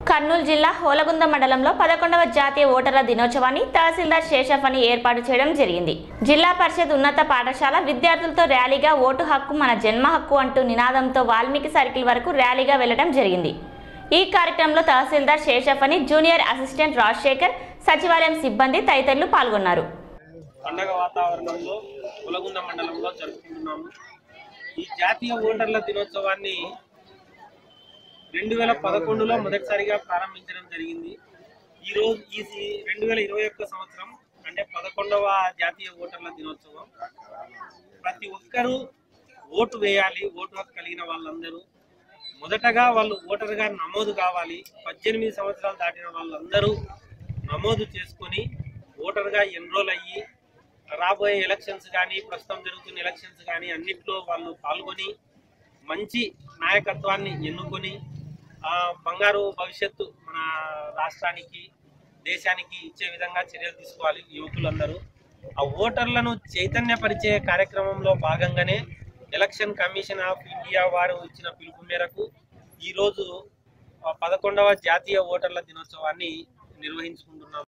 కర్నూలు జిల్లా హోలగుంద మండలంలో పదకొండవ జాతీయ ఓటర్ల దినోత్సవాన్ని తహసీల్దార్ శేషఫ్ అని ఏర్పాటు చేయడం జరిగింది జిల్లా పరిషత్ ఉన్నత పాఠశాల విద్యార్థులతో ర్యాలీగా ఓటు హక్కు మన జన్మ హక్కు అంటూ నినాదంతో వాల్మీకి సర్కిల్ వరకు ర్యాలీగా వెళ్లడం జరిగింది ఈ కార్యక్రమంలో తహసీల్దార్ శేషఫ్ అని జూనియర్ అసిస్టెంట్ రాజశేఖర్ సచివాలయం సిబ్బంది తదితరులు పాల్గొన్నారు పండగ వాతావరణంలో కులగుంద మండలంలో జరుపుకుంటున్నాము ఈ జాతీయ ఓటర్ల దినోత్సవాన్ని రెండు వేల పదకొండులో మొదటిసారిగా ప్రారంభించడం జరిగింది ఈ రోజు ఈ సి- రెండు వేల ఇరవై ఒక్క సంవత్సరం అంటే పదకొండవ జాతీయ ఓటర్ల దినోత్సవం ప్రతి ఒక్కరూ ఓటు వేయాలి ఓటు హక్కు కలిగిన వాళ్ళందరూ మొదటగా వాళ్ళు ఓటర్గా నమోదు కావాలి పద్దెనిమిది సంవత్సరాలు దాటిన వాళ్ళందరూ నమోదు చేసుకొని ఓటర్గా ఎన్రోల్ అయ్యి రాబోయే ఎలక్షన్స్ కానీ ప్రస్తుతం జరుగుతున్న ఎలక్షన్స్ కానీ అన్నిట్లో వాళ్ళు పాల్గొని మంచి నాయకత్వాన్ని ఎన్నుకొని ఆ బంగారు భవిష్యత్తు మన రాష్ట్రానికి దేశానికి ఇచ్చే విధంగా చర్యలు తీసుకోవాలి యువకులందరూ ఆ ఓటర్లను చైతన్యపరిచే కార్యక్రమంలో భాగంగానే ఎలక్షన్ కమిషన్ ఆఫ్ ఇండియా వారు ఇచ్చిన పిలుపు మేరకు ఈరోజు ఆ, పదకొండవ జాతీయ ఓటర్ల దినోత్సవాన్ని నిర్వహించుకుంటున్నాం